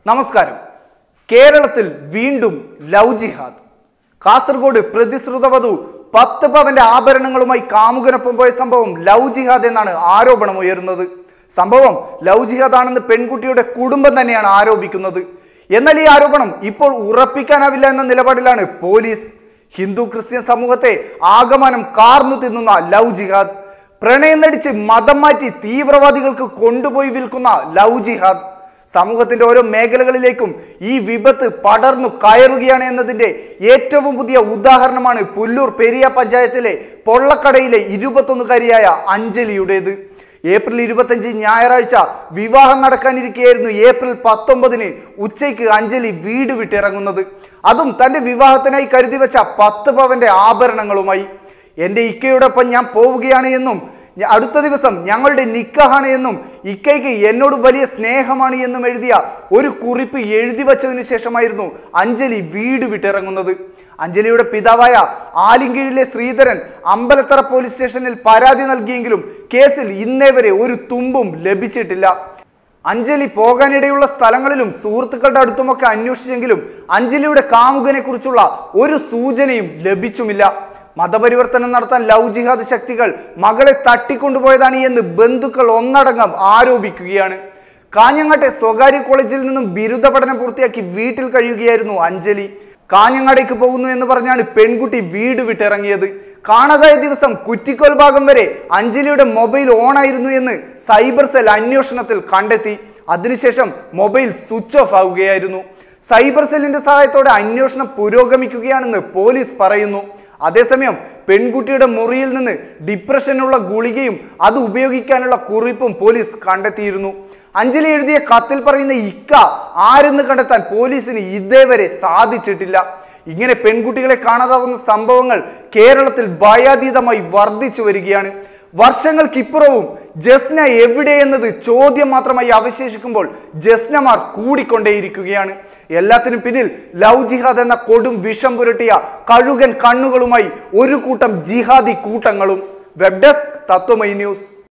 നമസ്കാരം കേരളത്തിൽ വീണ്ടും ലവ് ജിഹാദ് കാസർഗോഡ് പ്രതിശ്രുത വധു പത്ത് പവന്റെ ആഭരണങ്ങളുമായി കാമുകനൊപ്പം പോയ സംഭവം ലവ് ജിഹാദ് എന്നാണ് ആരോപണം ഉയരുന്നത് സംഭവം ലവ് ജിഹാദ് ആണെന്ന് പെൺകുട്ടിയുടെ കുടുംബം തന്നെയാണ് ആരോപിക്കുന്നത് എന്നാൽ ഈ ആരോപണം ഇപ്പോൾ ഉറപ്പിക്കാനാവില്ല എന്ന നിലപാടിലാണ് പോലീസ് ഹിന്ദു ക്രിസ്ത്യൻ സമൂഹത്തെ ആകമാനം കാർന്നു തിന്നുന്ന ലവ് ജിഹാദ് പ്രണയം നടിച്ച് മതം മാറ്റി തീവ്രവാദികൾക്ക് കൊണ്ടുപോയി വിൽക്കുന്ന ലവ് ജിഹാദ് സമൂഹത്തിന്റെ ഓരോ മേഖലകളിലേക്കും ഈ വിപത്ത് പടർന്നു കയറുകയാണ് എന്നതിന്റെ ഏറ്റവും പുതിയ ഉദാഹരണമാണ് പുല്ലൂർ പെരിയ പഞ്ചായത്തിലെ പൊള്ളക്കടയിലെ ഇരുപത്തൊന്നുകാരിയായ അഞ്ജലിയുടേത് ഏപ്രിൽ ഇരുപത്തഞ്ച് ഞായറാഴ്ച വിവാഹം നടക്കാനിരിക്കെയായിരുന്നു ഏപ്രിൽ പത്തൊമ്പതിന് ഉച്ചയ്ക്ക് അഞ്ജലി വീട് വിട്ടിറങ്ങുന്നത് അതും തന്റെ വിവാഹത്തിനായി കരുതി വെച്ച പത്ത് പവന്റെ ആഭരണങ്ങളുമായി എൻ്റെ ഇക്കയോടൊപ്പം ഞാൻ പോവുകയാണ് എന്നും ഞ- അടുത്ത ദിവസം ഞങ്ങളുടെ നിക്കഹാണ് എന്നും ഇക്കയ്ക്ക് എന്നോട് വലിയ സ്നേഹമാണ് എന്നും എഴുതിയ ഒരു കുറിപ്പ് എഴുതി വച്ചതിന് ശേഷമായിരുന്നു അഞ്ജലി വീട് വിട്ടിറങ്ങുന്നത് അഞ്ജലിയുടെ പിതാവായ ആലിങ്കീഴിലെ ശ്രീധരൻ അമ്പലത്തറ പോലീസ് സ്റ്റേഷനിൽ പരാതി നൽകിയെങ്കിലും കേസിൽ ഇന്നേ വരെ ഒരു തുമ്പും ലഭിച്ചിട്ടില്ല അഞ്ജലി പോകാനിടയുള്ള സ്ഥലങ്ങളിലും സുഹൃത്തുക്കളുടെ അടുത്തുമൊക്കെ അന്വേഷിച്ചെങ്കിലും അഞ്ജലിയുടെ കാമുകനെ കുറിച്ചുള്ള ഒരു സൂചനയും ലഭിച്ചുമില്ല മതപരിവർത്തനം നടത്താൻ ലവ് ജിഹാദ് ശക്തികൾ മകളെ തട്ടിക്കൊണ്ടുപോയതാണ് എന്ന് ബന്ധുക്കൾ ഒന്നടങ്കം ആരോപിക്കുകയാണ് കാഞ്ഞങ്ങാട്ടെ സ്വകാര്യ കോളേജിൽ നിന്നും ബിരുദ പഠനം പൂർത്തിയാക്കി വീട്ടിൽ കഴിയുകയായിരുന്നു അഞ്ജലി കാഞ്ഞങ്ങാടേക്ക് പോകുന്നു എന്ന് പറഞ്ഞാണ് പെൺകുട്ടി വീട് വിട്ടിറങ്ങിയത് കാണാതായ ദിവസം കുറ്റിക്കോൽ ഭാഗം വരെ അഞ്ജലിയുടെ മൊബൈൽ ഓൺ ആയിരുന്നു എന്ന് സൈബർ സെൽ അന്വേഷണത്തിൽ കണ്ടെത്തി അതിനുശേഷം മൊബൈൽ സ്വിച്ച് ഓഫ് ആവുകയായിരുന്നു സൈബർ സെല്ലിന്റെ സഹായത്തോടെ അന്വേഷണം പുരോഗമിക്കുകയാണെന്ന് പോലീസ് പറയുന്നു അതേസമയം പെൺകുട്ടിയുടെ മുറിയിൽ നിന്ന് ഡിപ്രഷനുള്ള ഗുളികയും അത് ഉപയോഗിക്കാനുള്ള കുറിപ്പും പോലീസ് കണ്ടെത്തിയിരുന്നു അഞ്ജലി എഴുതിയ കത്തിൽ പറയുന്ന ഇക്ക ആരെന്ന് കണ്ടെത്താൻ പോലീസിന് ഇതേവരെ സാധിച്ചിട്ടില്ല ഇങ്ങനെ പെൺകുട്ടികളെ കാണാതാവുന്ന സംഭവങ്ങൾ കേരളത്തിൽ ഭയാതീതമായി വർദ്ധിച്ചു വരികയാണ് വർഷങ്ങൾക്കിപ്പുറവും ജസ്ന എവിടെയെന്നത് ചോദ്യം മാത്രമായി അവശേഷിക്കുമ്പോൾ ജസ്നമാർ കൂടിക്കൊണ്ടേയിരിക്കുകയാണ് എല്ലാത്തിനും പിന്നിൽ ലവ് ജിഹാദ് എന്ന കൊടും വിഷം പുരട്ടിയ കഴുകൻ കണ്ണുകളുമായി ഒരു കൂട്ടം ജിഹാദി കൂട്ടങ്ങളും വെബ് ഡെസ്ക് തത്വമൈ ന്യൂസ്